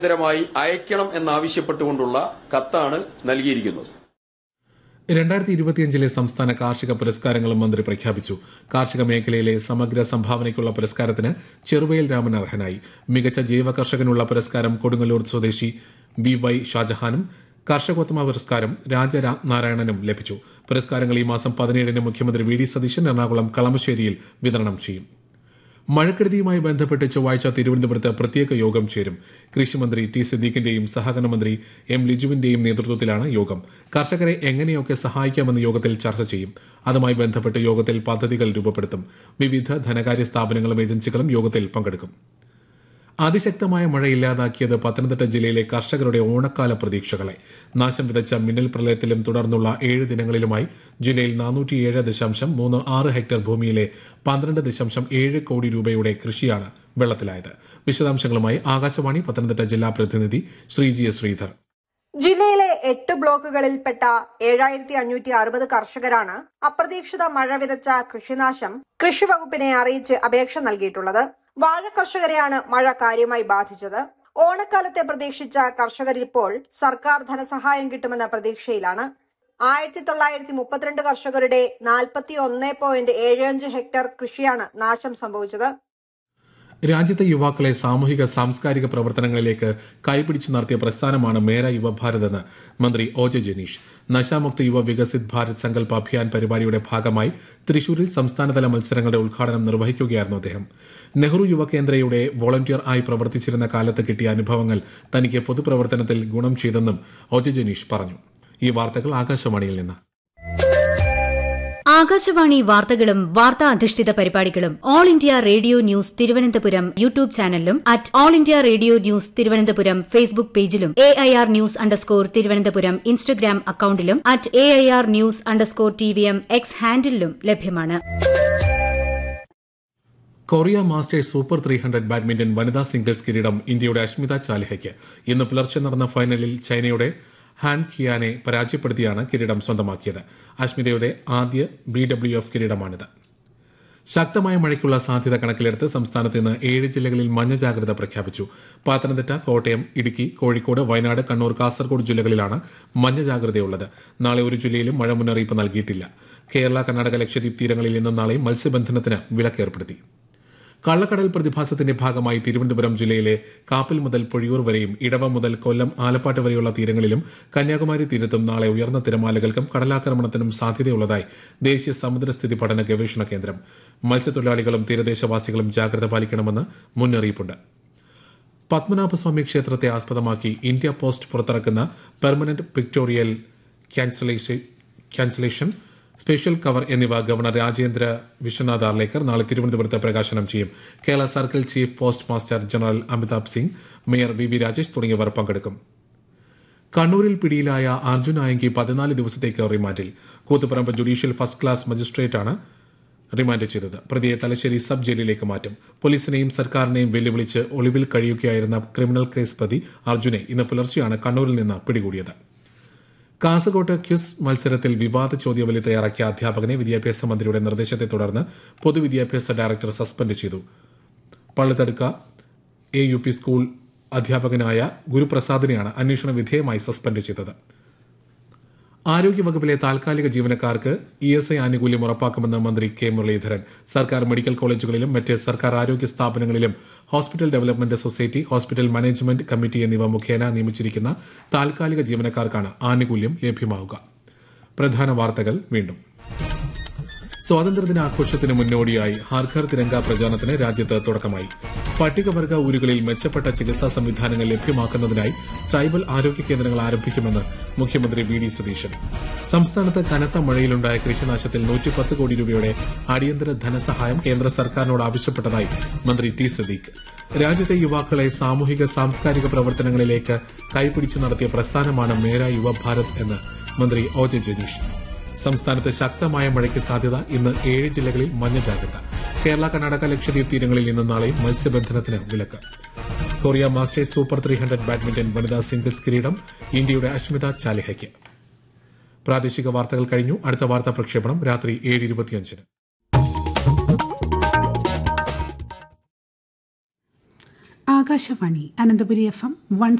അടിയന്തരമായി അയക്കണം എന്നാവശ്യപ്പെട്ടുകൊണ്ടുള്ള കത്താണ് നൽകിയിരിക്കുന്നത് രണ്ടായിരത്തി ഇരുപത്തിയഞ്ചിലെ സംസ്ഥാന കാർഷിക പുരസ്കാരങ്ങളും മന്ത്രി പ്രഖ്യാപിച്ചു കാർഷിക മേഖലയിലെ സമഗ്ര സംഭാവനയ്ക്കുള്ള പുരസ്കാരത്തിന് ചെറുവയൽ രാമൻ അർഹനായി മികച്ച ജൈവ കർഷകനുള്ള പുരസ്കാരം കൊടുങ്ങല്ലൂർ സ്വദേശി ബി വൈ ഷാജഹാനും കർഷകോത്തമ പുരസ്കാരം രാജനാരായണനും ലഭിച്ചു പുരസ്കാരങ്ങൾ ഈ മാസം പതിനേഴിന് മുഖ്യമന്ത്രി വി ഡി സതീശൻ എറണാകുളം കളമശ്ശേരിയിൽ വിതരണം ചെയ്യും മഴക്കെടുതിയുമായി ബന്ധപ്പെട്ട് ചൊവ്വാഴ്ച തിരുവനന്തപുരത്ത് പ്രത്യേക യോഗം ചേരും കൃഷിമന്ത്രി ടി സിദ്ദീഖിന്റെയും സഹകരണ മന്ത്രി എം ലിജുവിന്റെയും നേതൃത്വത്തിലാണ് യോഗം കർഷകരെ എങ്ങനെയൊക്കെ സഹായിക്കാമെന്ന് യോഗത്തിൽ ചർച്ച ചെയ്യും അതുമായി ബന്ധപ്പെട്ട് യോഗത്തിൽ പദ്ധതികൾ രൂപപ്പെടുത്തും വിവിധ ധനകാര്യ സ്ഥാപനങ്ങളും ഏജൻസികളും യോഗത്തിൽ പങ്കെടുക്കും അതിശക്തമായ മഴ ഇല്ലാതാക്കിയത് പത്തനംതിട്ട ജില്ലയിലെ കർഷകരുടെ ഓണക്കാല പ്രതീക്ഷകളെ നാശം വിതച്ച മിന്നൽ പ്രളയത്തിലും തുടർന്നുള്ള ഏഴ് ദിനങ്ങളിലുമായി ജില്ലയിൽ നാനൂറ്റിയേഴ് ദശാംശം മൂന്ന് ആറ് ഹെക്ടർ ഭൂമിയിലെ പന്ത്രണ്ട് ദശാംശം ഏഴ് കോടി രൂപയുടെ കൃഷിയാണ് വെള്ളത്തിലായത് വിശദാംശങ്ങളുമായി ആകാശവാണി പത്തനംതിട്ട ജില്ലാ പ്രതിനിധി ശ്രീജി എസ് ശ്രീധർ ജില്ലയിലെ എട്ട് ബ്ലോക്കുകളിൽപ്പെട്ട ഏഴായിരത്തി അഞ്ഞൂറ്റി അറുപത് കർഷകരാണ് അപ്രതീക്ഷിത മഴ വിതച്ച കൃഷിനാശം കൃഷിവകുപ്പിനെ അറിയിച്ച് അപേക്ഷ നൽകിയിട്ടുള്ളത് വാഴ കർഷകരെയാണ് മഴ കാര്യമായി ബാധിച്ചത് ഓണക്കാലത്തെ പ്രതീക്ഷിച്ച കർഷകരിപ്പോൾ സർക്കാർ ധനസഹായം കിട്ടുമെന്ന പ്രതീക്ഷയിലാണ് ആയിരത്തി തൊള്ളായിരത്തി മുപ്പത്തിരണ്ട് കർഷകരുടെ നാൽപ്പത്തി ഒന്ന് പോയിന്റ് ഏഴ് അഞ്ച് ഹെക്ടർ കൃഷിയാണ് നാശം സംഭവിച്ചത് രാജ്യത്തെ യുവാക്കളെ സാമൂഹിക സാംസ്കാരിക പ്രവർത്തനങ്ങളിലേക്ക് കൈപിടിച്ചു നടത്തിയ പ്രസ്ഥാനമാണ് മേര യുവഭാരത് എന്ന് മന്ത്രി ഒ ജെ ജനീഷ് നശാമുക്ത യുവ വികസിത് ഭാരത് സങ്കല്പ അഭിയാൻ പരിപാടിയുടെ ഭാഗമായി തൃശൂരിൽ സംസ്ഥാനതല മത്സരങ്ങളുടെ ഉദ്ഘാടനം നിർവഹിക്കുകയായിരുന്നു അദ്ദേഹം നെഹ്റു യുവകേന്ദ്രയുടെ വോളണ്ടിയർ ആയി പ്രവർത്തിച്ചിരുന്ന കാലത്ത് കിട്ടിയ അനുഭവങ്ങൾ തനിക്ക് പൊതുപ്രവർത്തനത്തിൽ ഗുണം ചെയ്തെന്നും ഒ ജെ ജനീഷ് പറഞ്ഞു ഈ വാർത്തകൾ ആകാശവാണിയിൽ നിന്ന് ആകാശവാണി വാർത്തകളും വാർത്താ അധിഷ്ഠിത പരിപാടികളും All India Radio news Thiruvananthapuram YouTube ചാനലിലും at All India Radio news Thiruvananthapuram Facebook പേജിലും A I R news underscore Thiruvananthapuram Instagram അക്കൌണ്ടിലും at A I R news underscore T V M X ഹാൻഡിലും ലഭ്യമാണ് Korea masters super three hundred badminton വനിതാ singles കിരീടം ഇന്ത്യയുടെ അഷ്മിത ചാലിഹയ്ക്ക് ഇന്ന് പുലർച്ചെ നടന്ന ഫൈനലിൽ ചൈനയുടെ ഹാൻ കിയാനെ പരാജയപ്പെടുത്തിയാണ് കിരീടം സ്വന്തമാക്കിയത് അഷ്മിതയുടെ ആദ്യ ബി ഡബ്ല്യു എഫ് കിരീടമാണിത് ശക്തമായ മഴയ്ക്കുള്ള സാധ്യത കണക്കിലെടുത്ത് സംസ്ഥാനത്ത് ഇന്ന് ഏഴ് ജില്ലകളിൽ മഞ്ഞ ജാഗ്രത പ്രഖ്യാപിച്ചു പത്തനംതിട്ട കോട്ടയം ഇടുക്കി കോഴിക്കോട് വയനാട് കണ്ണൂർ കാസർഗോഡ് ജില്ലകളിലാണ് മഞ്ഞ ജാഗ്രതയുള്ളത് നാളെ ഒരു ജില്ലയിലും മഴ മുന്നറിയിപ്പ് നൽകിയിട്ടില്ല കേരള കർണാടക ലക്ഷദ്വീപ് തീരങ്ങളിൽ ഇന്നും നാളെയും മത്സ്യബന്ധനത്തിന് വിലക്കേർപ്പെടുത്തി കള്ളക്കടൽ പ്രതിഭാസത്തിന്റെ ഭാഗമായി തിരുവനന്തപുരം ജില്ലയിലെ കാപ്പിൽ മുതൽ പൊഴിയൂർ വരെയും ഇടവ മുതൽ കൊല്ലം ആലപ്പാട്ട് വരെയുള്ള തീരങ്ങളിലും കന്യാകുമാരി തീരത്തും നാളെ ഉയർന്ന തിരമാലകൾക്കും കടലാക്രമണത്തിനും സാധ്യതയുള്ളതായി ദേശീയ സമുദ്രസ്ഥിതി പഠന ഗവേഷണ കേന്ദ്രം മത്സ്യത്തൊഴിലാളികളും തീരദേശവാസികളും ജാഗ്രത പാലിക്കണമെന്ന് മുന്നറിയിപ്പുണ്ട് പത്മനാഭസ്വാമി ക്ഷേത്രത്തെ ആസ്പദമാക്കി ഇന്ത്യ പോസ്റ്റ് പുറത്തിറക്കുന്ന permanent pictorial cancellation special cover എന്നിവ ഗവർണർ രാജേന്ദ്ര വിശ്വനാഥ് ആർലേക്കർ നാളെ തിരുവനന്തപുരത്ത് പ്രകാശനം ചെയ്യും Kerala circle chief post master general Amitabh Singh mayor V V Rajesh തുടങ്ങിയവർ പങ്കെടുക്കും കണ്ണൂരിൽ പിടിയിലായ അർജുൻ ആയങ്കി പതിനാല് ദിവസത്തേക്ക് റിമാൻഡിൽ കൂത്തുപറമ്പ് ജുഡീഷ്യൽ ഫസ്റ്റ് ക്ലാസ് മജിസ്ട്രേറ്റാണ് റിമാൻഡ് ചെയ്തത് പ്രതിയെ തലശ്ശേരി സബ് ജയിലിലേക്ക് മാറ്റും പോലീസിനെയും സർക്കാരിനെയും വെല്ലുവിളിച്ച് ഒളിവിൽ കഴിയുകയായിരുന്ന ക്രിമിനൽ കേസ് പ്രതി അർജുനെ ഇന്ന് പുലർച്ചെയാണ് കണ്ണൂരിൽ നിന്ന് പിടികൂടിയത് കാസർകോട്ട് ക്യുസ് മത്സരത്തിൽ വിവാദ ചോദ്യാവലി തയ്യാറാക്കിയ അധ്യാപകനെ വിദ്യാഭ്യാസ മന്ത്രിയുടെ നിർദ്ദേശത്തെ തുടർന്ന് പൊതുവിദ്യാഭ്യാസ ഡയറക്ടർ സസ്പെൻഡ് ചെയ്തു Pallithadukka A U P school അധ്യാപകനായ ഗുരുപ്രസാദിനെയാണ് അന്വേഷണ വിധേയമായി സസ്പെൻഡ് ചെയ്തത് ആരോഗ്യവകുപ്പിലെ താൽക്കാലിക ജീവനക്കാർക്ക് ഇ എസ് ഐ ആനുകൂല്യം ഉറപ്പാക്കുമെന്ന് മന്ത്രി കെ മുരളീധരൻ സർക്കാർ മെഡിക്കൽ കോളേജുകളിലും മറ്റ് സർക്കാർ ആരോഗ്യ സ്ഥാപനങ്ങളിലും hospital development society hospital management committee എന്നിവ മുഖേന നിയമിച്ചിരിക്കുന്ന താൽക്കാലിക ജീവനക്കാർക്കാണ് ആനുകൂല്യം ലഭ്യമാവുക പ്രധാന വാർത്തകൾ വീണ്ടും സ്വാതന്ത്ര്യദിനാഘോഷത്തിന് മുന്നോടിയായി ഹർഘർ തിരങ്ക പ്രചാരണത്തിന് രാജ്യത്ത് തുടക്കമായി പട്ടികവർഗ ഊരുകളിൽ മെച്ചപ്പെട്ട ചികിത്സാ സംവിധാനങ്ങൾ ലഭ്യമാക്കുന്നതിനായി ട്രൈബൽ ആരോഗ്യ കേന്ദ്രങ്ങൾ ആരംഭിക്കുമെന്ന് മുഖ്യമന്ത്രി വി ഡി സതീശൻ സംസ്ഥാനത്ത് കനത്ത മഴയിലുണ്ടായ കൃഷിനാശത്തിൽ നൂറ്റിപ്പത്ത് കോടി രൂപയുടെ അടിയന്തര ധനസഹായം കേന്ദ്ര സർക്കാരിനോട് ആവശ്യപ്പെട്ടതായി മന്ത്രി ടി സദീഖ് രാജ്യത്തെ യുവാക്കളെ സാമൂഹിക സാംസ്കാരിക പ്രവർത്തനങ്ങളിലേക്ക് കൈപിടിച്ചു നടത്തിയ പ്രസ്ഥാനമാണ് മേര യുവഭാരത് എന്ന് മന്ത്രി ഒ ജെ ജനീഷ് സംസ്ഥാനത്ത് ശക്തമായ മഴയ്ക്ക് സാധ്യത ഇന്ന് ഏഴ് ജില്ലകളിൽ മഞ്ഞ ജാഗ്രത കേരള കർണാടക ലക്ഷദ്വീപ് തീരങ്ങളിൽ ഇന്നും നാളെയും മത്സ്യബന്ധനത്തിന് വിലക്ക് Korea masters super three hundred badminton വനിതാ സിംഗിൾസ് കിരീടം ഇന്ത്യയുടെ അഷ്മിത ചാലിഹയ്ക്ക് പ്രാദേശിക വാർത്തകൾ കഴിഞ്ഞു അടുത്ത വാർത്താ പ്രക്ഷേപണം രാത്രി ഏഴ് ഇരുപത്തിയഞ്ചിന് Akashvani Ananthapuri F M one